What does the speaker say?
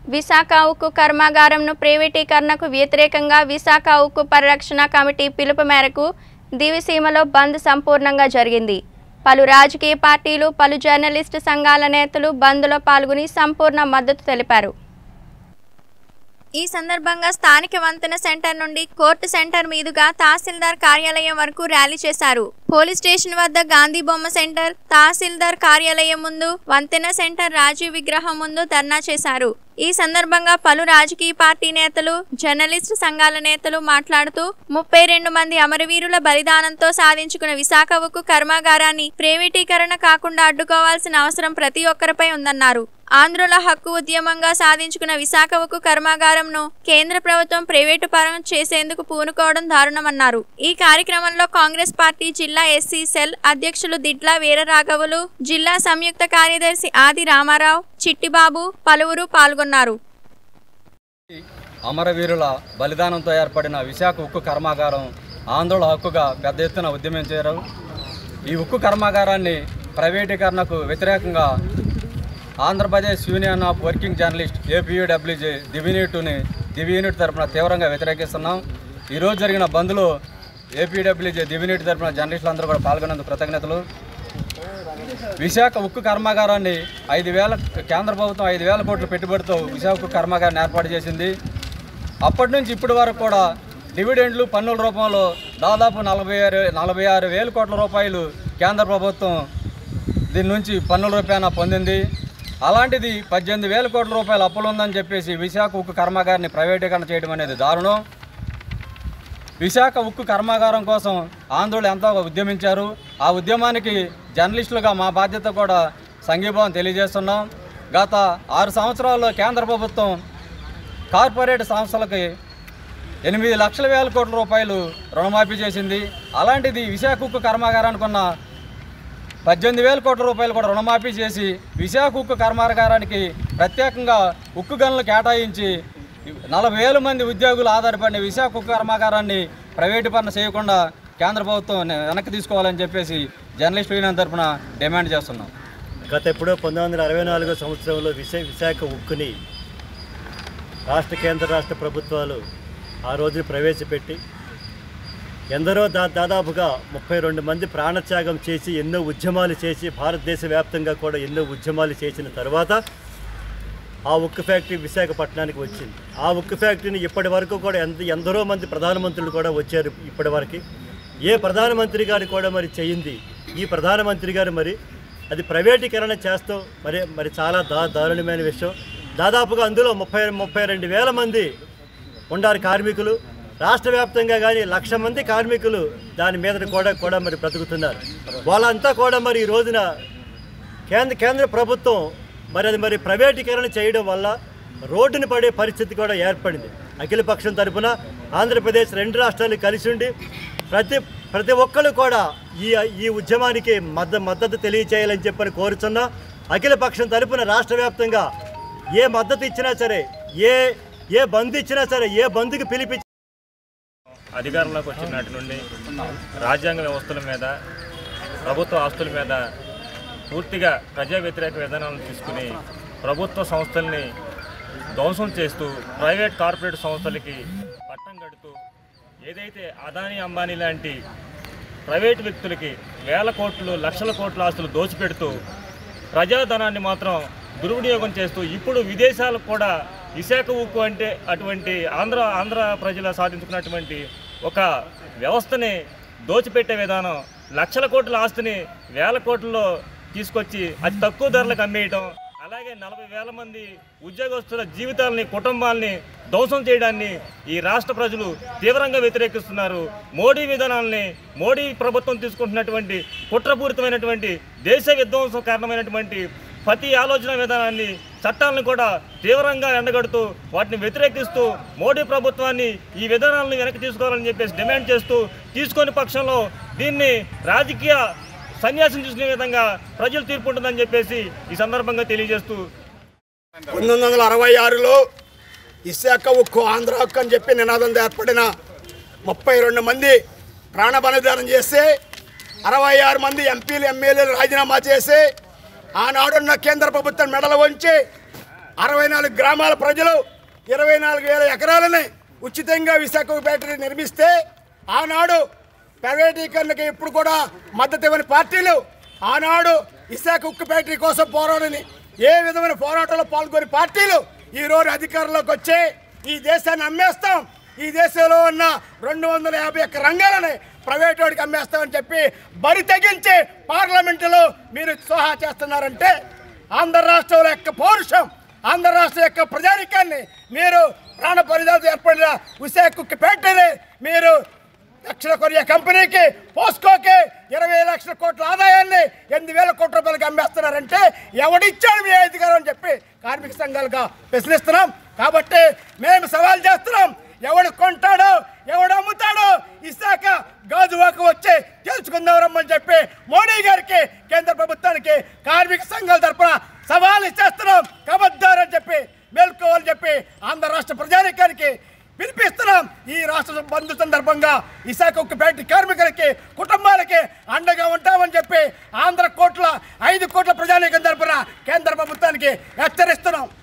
విశాఖ ఉక్కు కర్మాగారంను ప్రైవేటీకరణకు వ్యతిరేకంగా విశాఖ ఉక్కు పరిరక్షణ కమిటీ పిలుపు మేరకు దివిసీమలో బంద్ సంపూర్ణంగా జరిగింది పలు రాజకీయ పార్టీలు పలు జర్నలిస్టు సంఘాల నేతలు బంద్లో పాల్గొని సంపూర్ణ మద్దతు తెలిపారు ఈ సందర్భంగా స్థానిక వంతెన సెంటర్ నుండి కోర్టు సెంటర్ మీదుగా తహసీల్దార్ కార్యాలయం వరకు ర్యాలీ చేశారు పోలీస్ స్టేషన్ వద్ద గాంధీ బొమ్మ సెంటర్ తహసీల్దార్ కార్యాలయం ముందు వంతెన సెంటర్ రాజీవ్ విగ్రహం ముందు ధర్నా చేశారు ఈ సందర్భంగా పలు రాజకీయ పార్టీ నేతలు జర్నలిస్టు సంఘాల నేతలు మాట్లాడుతూ ముప్పై రెండు మంది అమరవీరుల బలిదానంతో సాధించుకున్న విశాఖ ఉక్కు కర్మాగారాన్ని ప్రైవేటీకరణ కాకుండా అడ్డుకోవాల్సిన అవసరం ప్రతి ఒక్కరిపై ఉందన్నారు ఆంధ్రుల హక్కు ఉద్యమంగా సాధించుకున్న విశాఖ ఉక్కు కర్మాగారంను కేంద్ర ప్రభుత్వం ప్రైవేటు పరం చేసేందుకు పూనుకోవడం దారుణమన్నారు ఈ కార్యక్రమంలో కాంగ్రెస్ పార్టీ జిల్లా ఎస్సీ సెల్ అధ్యక్షులు దిడ్ల వీరరాఘవులు జిల్లా సంయుక్త కార్యదర్శి ఆది రామారావు చిట్టిబాబు పలువురు పాల్గొన్నారు అమరవీరుల బలిదానంతో ఏర్పడిన విశాఖ ఉక్కు కర్మాగారం ఆందోళన హక్కుగా పెద్ద ఎత్తున ఉద్యమించారు ఈ ఉక్కు కర్మాగారాన్ని ప్రైవేటీకరణకు వ్యతిరేకంగా Andhra Pradesh union of working journalist APUWJ దివినీటుని దివి యూనిట్ తరపున తీవ్రంగా వ్యతిరేకిస్తున్నాం ఈరోజు జరిగిన బంద్లో ఏపీడబ్ల్యూజే దివినీటి తరపున జర్నలిస్టులందరూ కూడా పాల్గొన్నందుకు కృతజ్ఞతలు విశాఖ ఉక్కు కర్మాగారాన్ని ఐదు వేల కేంద్ర ప్రభుత్వం ఐదు వేల కోట్ల పెట్టుబడితో విశాఖ ఉక్కు కర్మాగారాన్ని ఏర్పాటు చేసింది అప్పటి నుంచి ఇప్పటి వరకు కూడా డివిడెండ్లు పన్నుల రూపంలో దాదాపు నలభై ఆరు నలభై ఆరు వేల కోట్ల రూపాయలు కేంద్ర ప్రభుత్వం దీని నుంచి పన్నుల రూపాయన పొందింది అలాంటిది పద్దెనిమిది వేల కోట్ల రూపాయలు అప్పులు ఉందని చెప్పేసి విశాఖ ఉక్కు కర్మాగారాన్ని ప్రైవేటీకరణ చేయడం అనేది దారుణం విశాఖ ఉక్కు కర్మాగారం కోసం ఆంధ్రులు ఎంతో ఉద్యమించారు ఆ ఉద్యమానికి జర్నలిస్టులుగా మా బాధ్యత కూడా సంఘీభావం తెలియజేస్తున్నాం గత ఆరు సంవత్సరాల్లో కేంద్ర ప్రభుత్వం కార్పొరేట్ సంస్థలకి ఎనిమిది లక్షల వేల కోట్ల రూపాయలు రుణమాఫీ చేసింది అలాంటిది విశాఖ ఉక్కు కర్మాగారానికి ఉన్న పద్దెనిమిది వేల కోట్ల రూపాయలు కూడా రుణమాఫీ చేసి విశాఖ ఉక్కు కర్మాగారానికి ప్రత్యేకంగా ఉక్కు గనులు కేటాయించి నలభై వేల మంది ఉద్యోగులు ఆధారపడిన విశాఖ ఉక్కు కర్మాగారాన్ని ప్రైవేటు పరణ చేయకుండా కేంద్ర ప్రభుత్వం వెనక్కి తీసుకోవాలని చెప్పేసి జర్నలిస్ట్ యూనియన్ తరఫున డిమాండ్ చేస్తున్నాం గత ఎప్పుడో పంతొమ్మిది వందల అరవై నాలుగో సంవత్సరంలో విశా విశాఖ ఉక్కుని రాష్ట్ర కేంద్ర రాష్ట్ర ప్రభుత్వాలు ఆ రోజున ప్రవేశపెట్టి ఎందరో దా దాదాపుగా ముప్పై రెండు మంది ప్రాణత్యాగం చేసి ఎన్నో ఉద్యమాలు చేసి భారతదేశ వ్యాప్తంగా కూడా ఎన్నో ఉద్యమాలు చేసిన తర్వాత ఆ ఉక్కు ఫ్యాక్టరీ విశాఖపట్నానికి వచ్చింది ఆ ఉక్కు ఫ్యాక్టరీని ఇప్పటి వరకు కూడా ఎంత ఎందరో మంది ప్రధానమంత్రులు కూడా వచ్చారు ఇప్పటి వరకు ఏ ప్రధానమంత్రి గారు కూడా మరి చేయింది ఈ ప్రధానమంత్రి గారు మరి అది ప్రైవేటీకరణ చేస్తాం మరి మరి చాలా దా దారుణమైన విషయం దాదాపుగా అందులో ముప్పై ముప్పై రెండు వేల మంది ఉండారు కార్మికులు రాష్ట్ర వ్యాప్తంగా కానీ లక్ష మంది కార్మికులు దాని మీద కూడా కూడా మరి బ్రతుకుతున్నారు వాళ్ళంతా కూడా మరి ఈ రోజున కేంద్ర కేంద్ర ప్రభుత్వం మరి అది మరి ప్రైవేటీకరణ చేయడం వల్ల రోడ్డుని పడే పరిస్థితి కూడా ఏర్పడింది అఖిలపక్షం తరపున ఆంధ్రప్రదేశ్ రెండు రాష్ట్రాలు కలిసి ఉండి ప్రతి ప్రతి ఒక్కరు కూడా ఈ ఈ ఉద్యమానికి మద్ద మద్దతు తెలియచేయాలని చెప్పని కోరుతున్నా అఖిలపక్షం తరపున రాష్ట్ర వ్యాప్తంగా ఏ మద్దతు ఇచ్చినా సరే ఏ ఏ బంద్ ఇచ్చినా సరే ఏ బంద్కి పిలిపి అధికారంలోకి వచ్చిన నాటి నుండి రాజ్యాంగ వ్యవస్థల మీద ప్రభుత్వ ఆస్తుల మీద పూర్తిగా ప్రజా వ్యతిరేక విధానాలను తీసుకుని ప్రభుత్వ సంస్థల్ని ధ్వంసం చేస్తూ ప్రైవేట్ కార్పొరేట్ సంస్థలకి పట్టం కడుతూ ఏదైతే అదానీ అంబానీ లాంటి ప్రైవేట్ వ్యక్తులకి వేల కోట్లు లక్షల కోట్ల ఆస్తులు దోచిపెడుతూ ప్రజాధనాన్ని మాత్రం దుర్వినియోగం చేస్తూ ఇప్పుడు విదేశాలకు కూడా విశాఖ ఉక్కు అంటే అటువంటి ఆంధ్ర ఆంధ్ర ప్రజలు సాధించుకున్నటువంటి ఒక వ్యవస్థని దోచిపెట్టే విధానం లక్షల కోట్ల ఆస్తిని వేల కోట్లలో తీసుకొచ్చి అతి తక్కువ ధరలకు అమ్మేయటం అలాగే నలభై వేల మంది ఉద్యోగస్తుల జీవితాలని కుటుంబాలని ధ్వంసం చేయడాన్ని ఈ రాష్ట్ర ప్రజలు తీవ్రంగా వ్యతిరేకిస్తున్నారు మోడీ విధానాలని మోడీ ప్రభుత్వం తీసుకుంటున్నటువంటి కుట్రపూరితమైనటువంటి దేశ విధ్వంసం కారణమైనటువంటి ప్రతి ఆలోచన విధానాన్ని చట్టాలను కూడా తీవ్రంగా ఎండగడుతూ వాటిని వ్యతిరేకిస్తూ మోడీ ప్రభుత్వాన్ని ఈ విధానాలను వెనక్కి తీసుకోవాలని చెప్పేసి డిమాండ్ చేస్తూ తీసుకొని పక్షంలో దీన్ని రాజకీయ సన్యాసం తీసుకునే విధంగా ప్రజలు తీర్పు ఉంటుందని చెప్పేసి ఈ సందర్భంగా తెలియజేస్తూ పంతొమ్మిది వందల అరవై ఆరులో విశాఖ ఉక్కు ఆంధ్ర హక్కు అని చెప్పి నినాదంతో ఏర్పడిన ముప్పై రెండు మంది ప్రాణ బలిదానం చేసి అరవై ఆరు మంది ఎంపీలు ఎమ్మెల్యేలు రాజీనామా చేసి ఆనాడున్న కేంద్ర ప్రభుత్వం మెడలు వంచి అరవై నాలుగు గ్రామాల ప్రజలు ఇరవై నాలుగు వేల ఎకరాలని ఉచితంగా విశాఖ బ్యాటరీ నిర్మిస్తే ఆనాడు ప్రైవేటీకరణకి ఎప్పుడు కూడా మద్దతు ఇవ్వని పార్టీలు ఆనాడు విశాఖ ఉక్కు బ్యాటరీ కోసం పోరాడని ఏ విధమైన పోరాటంలో పాల్గొని పార్టీలు ఈ రోజు అధికారంలోకి వచ్చి ఈ దేశాన్ని అమ్మేస్తాం ఈ దేశంలో ఉన్న రెండు వందల యాభై ఒక్క రంగాలని ప్రైవేట్ వాడికి అమ్మేస్తామని చెప్పి బరి తెగించి పార్లమెంటులో మీరు సోహా చేస్తున్నారంటే ఆంధ్ర రాష్ట్రంలో యొక్క పౌరుషం ఆంధ్ర రాష్ట్రం యొక్క ప్రజానికాన్ని మీరు ప్రాణ పరిదాలు ఏర్పడిన విశాఖకి పెట్టని మీరు దక్షిణ కొరియా కంపెనీకి పోస్కోకి ఇరవై లక్షల కోట్ల ఆదాయాన్ని ఎనిమిది వేల కోట్ల రూపాయలకి అమ్మేస్తున్నారంటే ఎవడిచ్చాడు మీ అధికారం అని చెప్పి కార్మిక సంఘాలుగా ప్రశ్నిస్తున్నాం కాబట్టి మేము సవాల్ చేస్తున్నాం ఎవడు కొంటాడో ఎవడు అమ్ముతాడో ఇసాక గాజువాక వచ్చి తెలుసుకుందాం రమ్మని చెప్పి మోడీ గారికి కేంద్ర ప్రభుత్వానికి కార్మిక సంఘాల తరపున సవాల్ ఇచ్చేస్తున్నాం కబద్దారని చెప్పి మేల్కోవాలని చెప్పి ఆంధ్ర రాష్ట్ర ప్రజానికానికి పిలిపిస్తున్నాం ఈ రాష్ట్ర బంధు సందర్భంగా విశాఖ ఉక్కు ఫ్యాక్టరీ కార్మికులకి కుటుంబాలకి అండగా ఉంటామని చెప్పి ఆంధ్ర కోట్ల ఐదు కోట్ల ప్రజానీకం తరపున కేంద్ర ప్రభుత్వానికి హెచ్చరిస్తున్నాం